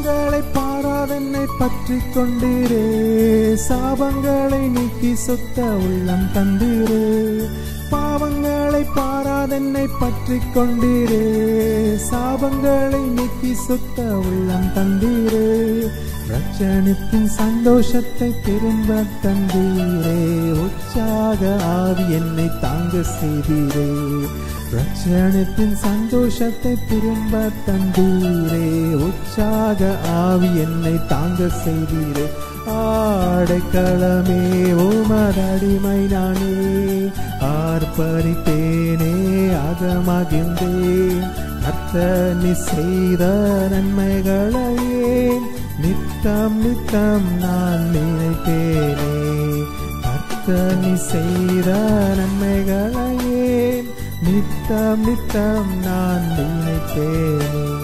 பாவங்களை பாராதென்னை பற்றி கொண்டீரே சாபங்களை நீக்கி சுத்த உள்ளம் தந்தீரே பாவங்களை பாராதென்னை பற்றி கொண்டீரே சாபங்களை நீக்கி சுத்த உள்ளம் தந்தீரே ரட்சணித்தின் சந்தோஷத்தை திரும்ப தந்தீரே உற்சாக ஆவி என்னை தாங்க செய்தீரே ரட்சணித்தின் சந்தோஷத்தை திரும்ப தந்தீரே உற்சாக ஆவி என்னை தாங்க செய்தீரே ஆடைக்களமே உமதடிமை நானே ஆர்ப்பரித்தேனே அகமகிழ்ந்தேன் கர்த்தனி செய்த நன்மைகளையே நித்தம் நித்தம் நான் நினைப்பேனே கர்த்தனி செய்த நன்மைகளையே நித்தம் நித்தம் நான் நினைப்பேனே